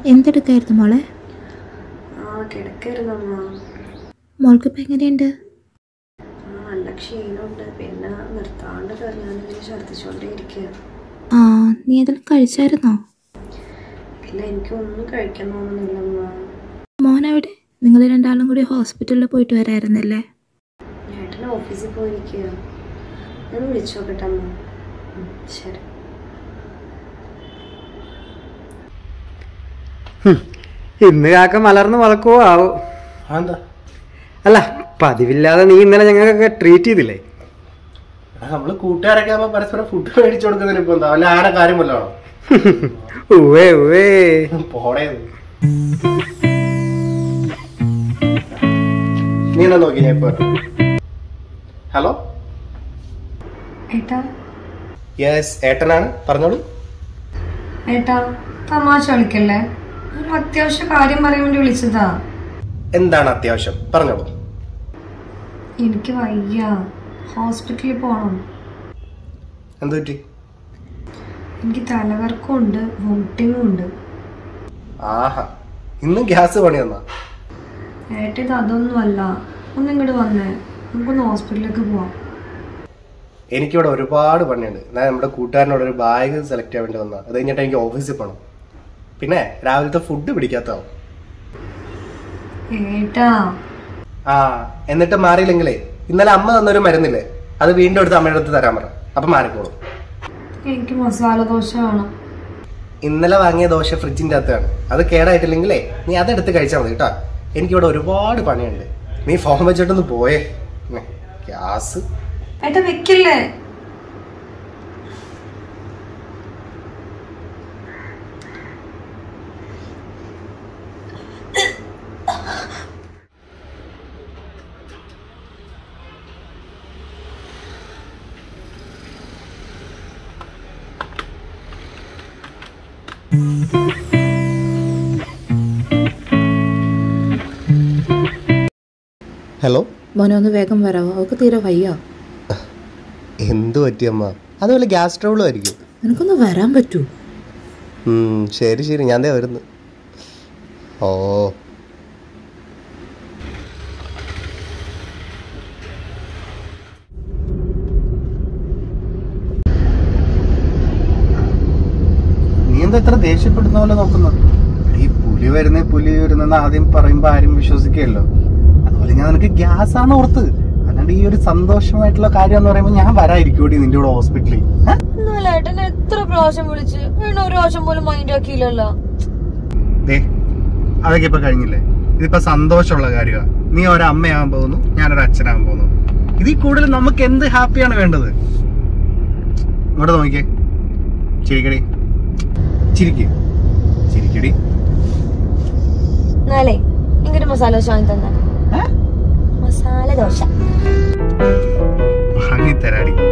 എന്തെടുക്കായിരുന്നു മോളെ ആ കിടക്കായിരുന്നു അമ്മ മോൾക്കിപ്പോൾ എങ്ങനെയുണ്ട് ആ നല്ല ക്ഷീണമുണ്ട് പിന്നെ നിർത്താണ്ട് ഞാനിങ്ങനെ ഛർദ്ദിച്ചുകൊണ്ടേ ഇരിക്കുക ആ നീ അതെല്ലാം കഴിച്ചായിരുന്നോ ഇല്ല എനിക്കൊന്നും കഴിക്കാൻ തോന്നുന്നില്ല അമ്മ മോനെവിടെ നിങ്ങൾ രണ്ടാളും കൂടി ഹോസ്പിറ്റലിൽ പോയിട്ട് വരായിരുന്നില്ലേ ഏട്ടൻ ഓഫീസിൽ പോയിരിക്കുക ഞാൻ വിളിച്ചു നോക്കട്ടെ അമ്മ ഉം, ശരി ഇന്ന് കാക്ക മലർന്ന് വളക്കുവോ ആവോ എന്താ അല്ല പതിവില്ലാതെ നീ ഇന്നലെ ഞങ്ങൾക്കൊക്കെ ട്രീറ്റ് ചെയ്തില്ലേ നമ്മള് കൂട്ടുകാരൊക്കെ ആകുമ്പോ പരസ്പരം ഫുഡ് മേടിച്ചു കൊടുക്കുന്നതിന് ഇപ്പൊ എന്താ വല്ല ആടെ കാര്യം വല്ലതാണോ ഉവേ ഉവേ പോടേ നീ എന്നാ നോക്കി ഞാൻ ഇപ്പൊ ഹലോ ഏട്ടാ യെസ് ഏട്ടനാണ് പറഞ്ഞോളൂ ഏട്ടാ തമാശ കളിക്കല്ലേ ഒരു അത്യാവശ്യ കാര്യം പറയാൻ വേണ്ടി വിളിച്ചതാ എന്താണ് അത്യാവശ്യം പറഞ്ഞോളൂ എനിക്ക് വയ്യ ഹോസ്പിറ്റലിൽ പോണം എന്ത് പറ്റി എനിക്ക് തലകറക്കം ഉണ്ട് വോമിറ്റിങ്ങും ഉണ്ട് ആഹാ ഇന്നും ഗ്യാസ് പണി തന്നാ ഏട്ടാ ഇത് അതൊന്നുമല്ല ഒന്ന് ഇങ്ങോട്ട് വന്നേ നമുക്കൊന്ന് ഹോസ്പിറ്റലിലേക്ക് പോവാം എനിക്കിവിടെ ഒരുപാട് പണിയുണ്ട് ഞാൻ നമ്മുടെ കൂട്ടുകാരനോട് ഒരു ബാഗ് സെലക്ട് ചെയ്യാൻ വേണ്ടി വന്നാ അത് കഴിഞ്ഞിട്ട് എനിക്ക് ഓഫീസിൽ പോകണം പിന്നെ രാവിലത്തെ ഫുഡ് പിടിക്കാത്താവും ഏട്ടാ ആ എന്നിട്ട് മാറിയില്ലെങ്കിലേ ഇന്നലെ അമ്മ തന്നൊരു മരുന്നില്ലേ അത് വീണ്ടും എടുത്ത് അമ്മയുടെ അടുത്ത് തരാൻ പറ അപ്പൊ മാറിക്കോളും എനിക്ക് മസാല ദോശ വേണം ഇന്നലെ വാങ്ങിയ ദോശ ഫ്രിഡ്ജിന്റെ അകത്താണ് അത് കേടായിട്ടില്ലെങ്കിലേ നീ അതെടുത്ത് കഴിച്ചാൽ മതി കേട്ടാ എനിക്കിവിടെ ഒരുപാട് പണിയുണ്ട് നീ ഫോൺ വെച്ചിട്ടൊന്ന് പോയേ ഉം, ഗ്യാസ് ഏട്ടാ വെക്കില്ലേ ഹലോ മോനെ ഒന്ന് വേഗം വരാമോ അവൾക്ക് തീരെ വയ്യ എന്തു പറ്റിയമ്മ അതുപോലെ ഗ്യാസ് ട്രബിളും ആയിരിക്കും നിനക്കൊന്ന് വരാൻ പറ്റൂ ഉം, ശരി ശരി ഞാൻ ദേ വരുന്നു ഓ നീ എന്താ ഇത്ര ദേഷ്യപ്പെടുന്ന പോലെ നോക്കുന്നു ഈ പുലി വരുന്ന പുലി വരുന്നെന്ന് ആദ്യം പറയുമ്പോ ആരും വിശ്വസിക്കുകയല്ലോ അതുപോലെ ഞാൻ നിനക്ക് ഗ്യാസ് ആണ് ഓർത്ത് അല്ലാണ്ട് ഈ ഒരു സന്തോഷമായിട്ടുള്ള കാര്യം എന്ന് പറയുമ്പോൾ ഞാൻ വരായിരിക്കൂടി നിന്റെ കൂടെ ഹോസ്പിറ്റലിൽ എന്നാലും ഏട്ടൻ എത്ര പ്രാവശ്യം വിളിച്ച് വീണ്ടും ഒരു പ്രാവശ്യം പോലും മൈൻഡ് ആക്കിയില്ലല്ലോ ദേ അതൊക്കെ ഇപ്പൊ കഴിഞ്ഞില്ലേ ഇതിപ്പോ സന്തോഷമുള്ള കാര്യമാണ് നീ ഒരമ്മയാകാൻ പോകുന്നു ഞാനൊരു അച്ഛനാകാൻ പോകുന്നു ഇതിൽ കൂടുതൽ നമുക്ക് എന്ത് ഹാപ്പിയാണ് വേണ്ടത് ഇങ്ങോട്ട് നോക്കിയേ ചിരിക്കടി ചിരിക്ക് ചിരിക്കടി എന്നാലേ എനിക്കൊരു മസാല ദോശ വാങ്ങി തന്നെ ഏ? മസാല ദോശ വാങ്ങി തരാടി